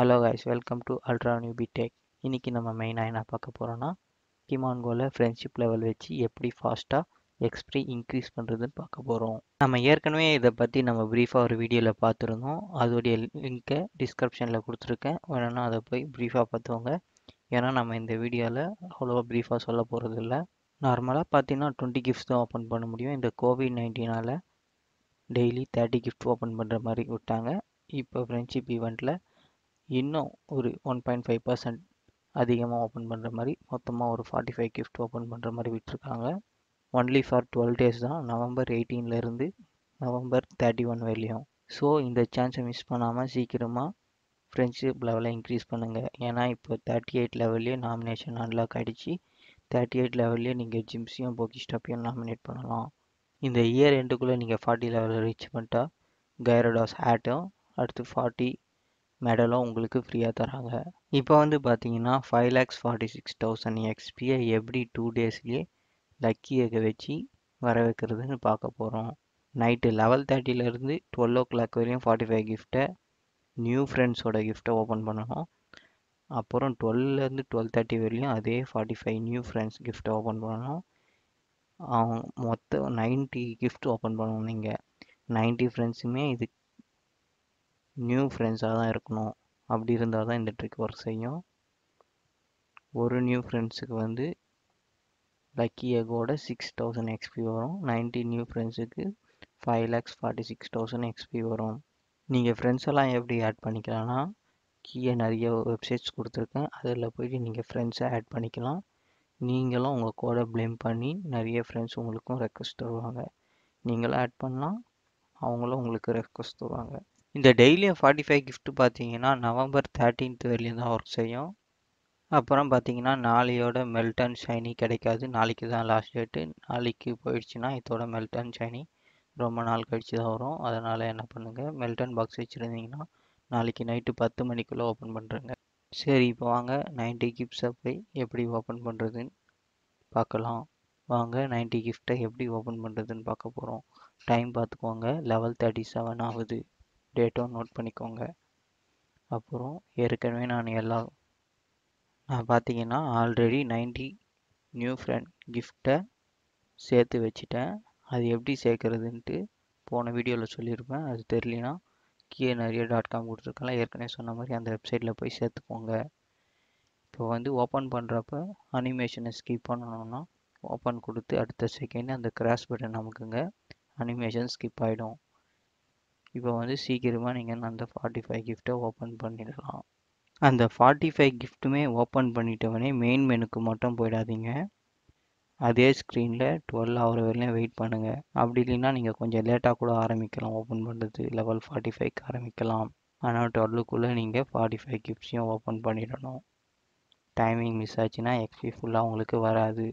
hello guys welcome to ultra newbie tech இன்னைக்கு நம்ம மெயினாக என்ன பார்க்க போகிறோன்னா கிமான்கோவில் ஃப்ரெண்ட்ஷிப் லெவல் வச்சு எப்படி ஃபாஸ்ட்டாக எக்ஸ்பி இன்க்ரீஸ் பண்ணுறதுன்னு பார்க்க போகிறோம் நம்ம ஏற்கனவே இதை பற்றி நம்ம ப்ரீஃபாக ஒரு வீடியோவில் பார்த்துருந்தோம் அதோடைய லிங்க்கை டிஸ்கிரிப்ஷனில் கொடுத்துருக்கேன் வேணும்னா அதை போய் ப்ரீஃபாக பார்த்துவோங்க ஏன்னா நம்ம இந்த வீடியோவில் அவ்வளோவா ப்ரீஃபாக சொல்ல போகிறது இல்லை நார்மலாக பார்த்தீங்கன்னா டுவெண்ட்டி கிஃப்ட்ஸ் தான் ஓப்பன் பண்ண முடியும் இந்த கோவிட் நைன்டீனால் டெய்லி தேர்ட்டி கிஃப்ட் ஓப்பன் பண்ணுற மாதிரி விட்டாங்க இப்போ ஃப்ரெண்ட்ஷிப் ஈவெண்ட்டில் இன்னும் ஒரு ஒன் பாயிண்ட் ஃபைவ் பர்சன்ட் அதிகமாக ஓப்பன் பண்ணுற மாதிரி மொத்தமாக ஒரு ஃபார்ட்டி ஃபைவ் கிஃப்ட் ஓப்பன் பண்ணுற மாதிரி விட்டுருக்காங்க ஒன்லி ஃபார் டுவெல் டேஸ் தான் நவம்பர் எயிட்டீன்லேருந்து நவம்பர் தேர்ட்டி ஒன் வரையும் ஸோ இந்த சான்ஸை மிஸ் பண்ணாமல் சீக்கிரமாக ஃப்ரெண்ட்ஷிப் லெவலை இன்க்ரீஸ் பண்ணுங்கள் ஏன்னா இப்போ தேர்ட்டி எயிட் லெவல்லே நாமினேஷன் அன்லாக் ஆகிடுச்சு தேர்ட்டி எயிட் லெவல்லே நீங்கள் ஜிம்ஸையும் போக்கிஸ்டாப்பையும் நாமினேட் பண்ணலாம் இந்த இயர் எண்டுக்குள்ளே நீங்கள் ஃபார்ட்டி லெவலில் ரீச் பண்ணிட்டா கைரடாஸ் ஹேட்டும் அடுத்து ஃபார்ட்டி மெடலும் உங்களுக்கு ஃப்ரீயாக தராங்க இப்போ வந்து பார்த்தீங்கன்னா five lakhs forty six thousand எக்ஸ்பியை எப்படி டூ டேஸ்லேயே லக்கி எகை வச்சு வர வைக்கிறதுன்னு பார்க்க போகிறோம் நைட்டு லெவல் தேர்ட்டிலேருந்து டுவெல் ஓ கிளாக் வரையும் ஃபார்ட்டி ஃபைவ் கிஃப்ட்டை நியூ ஃப்ரெண்ட்ஸோட கிஃப்ட்டை ஓப்பன் பண்ணணும் அப்புறம் டுவெல்லேருந்து டுவெல் தேர்ட்டி வரையும் அதே ஃபார்ட்டி ஃபைவ் நியூ ஃப்ரெண்ட்ஸ் கிஃப்ட்டை ஓப்பன் பண்ணணும் அவங்க மொத்தம் நைன்ட்டி கிஃப்ட் ஓப்பன் பண்ணணும் நீங்கள் நைன்ட்டி ஃப்ரெண்ட்ஸுமே இது நியூ ஃப்ரெண்ட்ஸாக தான் இருக்கணும் அப்படி இருந்தால் தான் இந்த ட்ரிக் ஒர்க் செய்யும் ஒரு நியூ ஃப்ரெண்ட்ஸுக்கு வந்து லக்கி எகோட சிக்ஸ் தௌசண்ட் எக்ஸ்பி வரும் நைன்டி நியூ ஃப்ரெண்ட்ஸுக்கு five lakhs forty six thousand XP வரும் நீங்கள் ஃப்ரெண்ட்ஸ் எல்லாம் எப்படி ஆட் பண்ணிக்கலாம்னா கீழே நிறைய வெப்சைட்ஸ் கொடுத்துருக்கேன் அதில் போயிட்டு நீங்கள் ஃப்ரெண்ட்ஸை ஆட் பண்ணிக்கலாம் நீங்களும் உங்கள் கோடை ப்ளேம் பண்ணி நிறைய ஃப்ரெண்ட்ஸ் உங்களுக்கும் ரெக்வஸ்ட் தருவாங்க நீங்களும் ஆட் பண்ணலாம் அவங்களும் உங்களுக்கு ரெக்வஸ்ட் தருவாங்க இந்த டெய்லியும் ஃபார்ட்டி ஃபைவ் கிஃப்ட் பார்த்தீங்கன்னா நவம்பர் தேர்ட்டீன்த் வரையும் தான் ஒர்க் செய்யும் அப்புறம் பார்த்தீங்கன்னா நாளையோட மெல்ட் அண்ட் ஷைனி கிடைக்காது நாளைக்கு தான் லாஸ்ட் டேட்டு நாளைக்கு போயிடுச்சுன்னா இதோட மெல்ட் அண்ட் ஷைனி ரொம்ப நாள் கழிச்சு தான் வரும் அதனால் என்ன பண்ணுங்கள் மெல்டன் பாக்ஸ் வச்சுருந்தீங்கன்னா நாளைக்கு நைட்டு பத்து மணிக்குள்ளே ஓப்பன் பண்ணுறேங்க சரி இப்போ வாங்க நைன்ட்டி கிஃப்ட்ஸை போய் எப்படி ஓப்பன் பண்ணுறதுன்னு பார்க்கலாம் வாங்க நைன்ட்டி கிஃப்ட்டை எப்படி ஓப்பன் பண்ணுறதுன்னு பார்க்க போகிறோம் டைம் பார்த்துக்கோங்க லெவல் தேர்ட்டி செவன் ஆகுது டேட்டும் நோட் பண்ணிக்கோங்க அப்புறம் ஏற்கனவே நான் எல்லா நான் பார்த்தீங்கன்னா ஆல்ரெடி நைன்டி நியூ ஃப்ரெண்ட் கிஃப்டை சேர்த்து வச்சுட்டேன் அது எப்படி சேர்க்குறதுன்ட்டு போன வீடியோவில் சொல்லியிருப்பேன் அது தெரியலனா கீழே நிறைய டாட் காம் கொடுத்துருக்கலாம் ஏற்கனவே சொன்ன மாதிரி அந்த வெப்சைட்டில் போய் சேர்த்துக்கோங்க இப்போ வந்து ஓப்பன் பண்ணுறப்ப அனிமேஷனை ஸ்கிப் பண்ணணும்னா ஓப்பன் கொடுத்து அடுத்த செகண்ட் அந்த கிராஸ் பட்டன் நமக்குங்க அனிமேஷன் ஸ்கிப் ஆகிடும் இப்போ வந்து சீக்கிரமாக நீங்கள் அந்த ஃபார்ட்டி ஃபைவ் கிஃப்ட்டை ஓப்பன் பண்ணிடலாம் அந்த ஃபார்ட்டி ஃபைவ் கிஃப்ட்டுமே ஓப்பன் பண்ணிட்டவனே மெயின் மெனுக்கு மட்டும் போயிடாதீங்க அதே ஸ்க்ரீனில் டுவெல் ஆகிற வரையிலும் வெயிட் பண்ணுங்கள் அப்படி இல்லைன்னா நீங்கள் கொஞ்சம் லேட்டாக கூட ஆரம்பிக்கலாம் ஓப்பன் பண்ணுறது லெவல் ஃபார்ட்டி ஃபைவ்க்கு ஆரம்பிக்கலாம் ஆனால் டுவெல்லுக்குள்ளே நீங்கள் ஃபார்ட்டி ஃபைவ் கிஃப்ட்ஸையும் ஓப்பன் பண்ணிடணும் டைமிங் மிஸ் ஆச்சுன்னா எக்ஸ்பி ஃபுல்லாக உங்களுக்கு வராது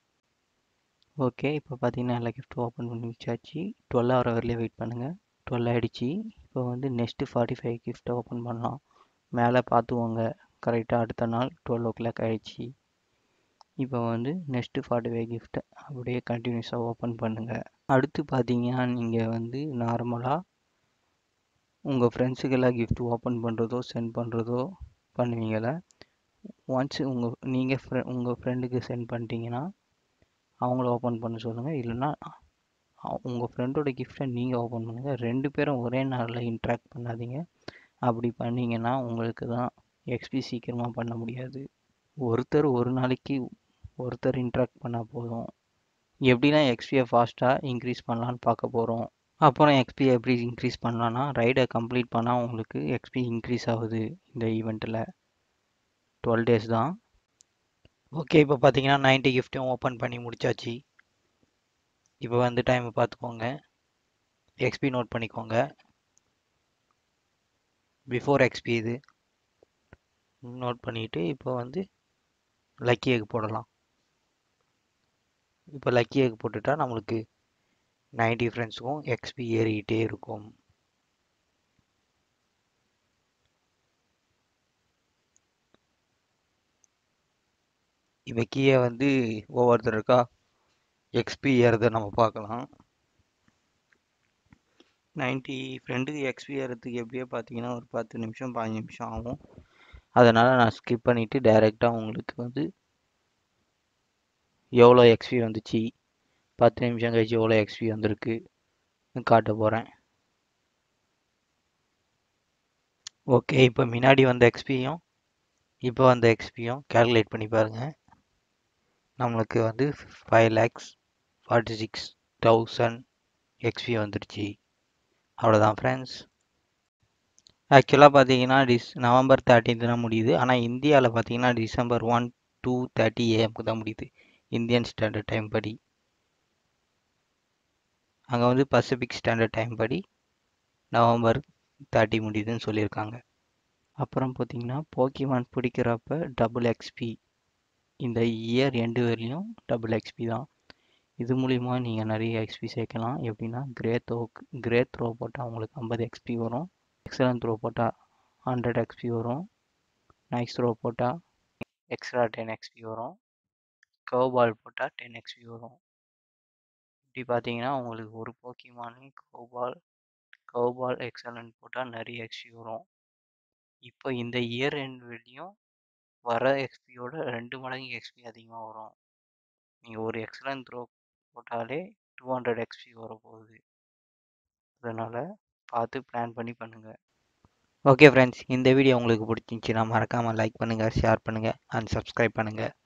ஓகே இப்போ பார்த்தீங்கன்னா எல்லா கிஃப்ட்டும் ஓப்பன் பண்ணி வச்சாச்சு டுவெல் ஆகிற வரையிலே வெயிட் பண்ணுங்கள் டுவெல் ஆகிடுச்சு இப்போ வந்து நெக்ஸ்ட்டு ஃபார்ட்டி ஃபைவ் கிஃப்ட்டை ஓப்பன் பண்ணலாம் மேலே பார்த்துவோங்க கரெக்டாக அடுத்த நாள் டுவெல் ஓ கிளாக் ஆகிடுச்சி இப்போ வந்து நெக்ஸ்ட்டு ஃபார்ட்டி ஃபைவ் கிஃப்ட்டை அப்படியே கண்டினியூஸாக ஓப்பன் பண்ணுங்கள் அடுத்து பார்த்தீங்கன்னா நீங்கள் வந்து நார்மலாக உங்கள் ஃப்ரெண்ட்ஸுக்கெல்லாம் கிஃப்ட் ஓப்பன் பண்ணுறதோ சென்ட் பண்ணுறதோ பண்ணுவீங்கள ஒன்ஸ் உங்கள் நீங்கள் ஃப்ரெ உங்கள் ஃப்ரெண்டுக்கு சென்ட் பண்ணிட்டீங்கன்னா அவங்கள ஓப்பன் பண்ண சொல்லுங்கள் இல்லைன்னா உங்கள் ஃப்ரெண்டோட கிஃப்ட்டை நீங்கள் ஓப்பன் பண்ணுங்கள் ரெண்டு பேரும் ஒரே நாளில் இன்ட்ராக்ட் பண்ணாதீங்க அப்படி பண்ணிங்கன்னா உங்களுக்கு தான் எக்ஸ்பி சீக்கிரமாக பண்ண முடியாது ஒருத்தர் ஒரு நாளைக்கு ஒருத்தர் இன்ட்ராக்ட் பண்ணால் போதும் எப்படிலாம் எக்ஸ்பியை ஃபாஸ்ட்டாக இன்க்ரீஸ் பண்ணலான்னு பார்க்க போகிறோம் அப்புறம் எக்ஸ்பி எப்படி இன்க்ரீஸ் பண்ணலான்னா ரைடை கம்ப்ளீட் பண்ணால் உங்களுக்கு எக்ஸ்பி இன்க்ரீஸ் ஆகுது இந்த ஈவெண்ட்டில் டுவெல் டேஸ் தான் ஓகே இப்போ பார்த்தீங்கன்னா நைன்ட்டி கிஃப்ட்டையும் ஓப்பன் பண்ணி முடிச்சாச்சு இப்போ வந்து டைமை பார்த்துக்கோங்க எக்ஸ்பி நோட் பண்ணிக்கோங்க பிஃபோர் எக்ஸ்பி இது நோட் பண்ணிவிட்டு இப்போ வந்து லக்கி எக் போடலாம் இப்போ லக்கி எக் போட்டுட்டா நம்மளுக்கு நைன்டி ஃப்ரெண்ட்ஸுக்கும் எக்ஸ்பி ஏறிக்கிட்டே இருக்கும் இப்போ கீழே வந்து ஒவ்வொருத்தருக்கா எக்ஸ்பி ஏறதை நம்ம பார்க்கலாம் நைன்ட்டி ஃப்ரெண்டுக்கு எக்ஸ்பி ஏறதுக்கு எப்படியோ பார்த்தீங்கன்னா ஒரு பத்து நிமிஷம் பாஞ்சு நிமிஷம் ஆகும் அதனால் நான் ஸ்கிப் பண்ணிவிட்டு டைரெக்டாக உங்களுக்கு வந்து எவ்வளோ எக்ஸ்பி வந்துச்சு பத்து நிமிஷம் கழிச்சு எவ்வளோ எக்ஸ்பி வந்திருக்கு காட்ட போகிறேன் ஓகே இப்போ முன்னாடி வந்த எக்ஸ்பியும் இப்போ வந்த எக்ஸ்பியும் கேல்குலேட் பண்ணி பாருங்கள் நம்மளுக்கு வந்து five lakhs forty six thousand XP வந்துடுச்சு அவ்வளோதான் ஃப்ரெண்ட்ஸ் ஆக்சுவலாக பார்த்தீங்கன்னா டிஸ் நவம்பர் தேர்ட்டீன்த் தான் முடியுது ஆனால் இந்தியாவில் பார்த்தீங்கன்னா டிசம்பர் ஒன் டூ தேர்ட்டி ஏஎம்க்கு தான் முடியுது இந்தியன் ஸ்டாண்டர்ட் டைம் படி அங்கே வந்து பசிபிக் ஸ்டாண்டர்ட் டைம் படி நவம்பர் தேர்ட்டி முடியுதுன்னு சொல்லியிருக்காங்க அப்புறம் பார்த்தீங்கன்னா போக்கிமான் பிடிக்கிறப்ப டபுள் எக்ஸ்பி இந்த இயர் எண்டு வரையும் டபுள் எக்ஸ்பி தான் இது மூலிமா நீங்கள் நிறைய எக்ஸ்பி சேர்க்கலாம் எப்படின்னா கிரே த்ரோ கிரே த்ரோ போட்டால் உங்களுக்கு ஐம்பது எக்ஸ்பி வரும் எக்ஸலன் த்ரோ போட்டால் ஹண்ட்ரட் எக்ஸ்பி வரும் நைஸ் த்ரோ போட்டால் எக்ஸ்ட்ரா டென் எக்ஸ்பி வரும் கவ் பால் போட்டால் டென் எக்ஸ்பி வரும் இப்படி பார்த்தீங்கன்னா உங்களுக்கு ஒரு போக்கிமானே கவ் பால் கவ் பால் எக்ஸலன்ட் போட்டால் நிறைய எக்ஸ்பி வரும் இப்போ இந்த இயர் எண்ட் வெளியும் வர எக்ஸ்பியோட ரெண்டு மடங்கு எக்ஸ்பி அதிகமாக வரும் நீங்கள் ஒரு எக்ஸலன்ட் த்ரோ போட்டாலே டூ ஹண்ட்ரட் எக்ஸ்பி வரப்போகுது அதனால் பார்த்து பிளான் பண்ணி பண்ணுங்கள் ஓகே ஃப்ரெண்ட்ஸ் இந்த வீடியோ உங்களுக்கு பிடிச்சிருந்துச்சின்னா மறக்காமல் லைக் பண்ணுங்கள் ஷேர் பண்ணுங்கள் அண்ட் சப்ஸ்கிரைப் பண்ணுங்கள்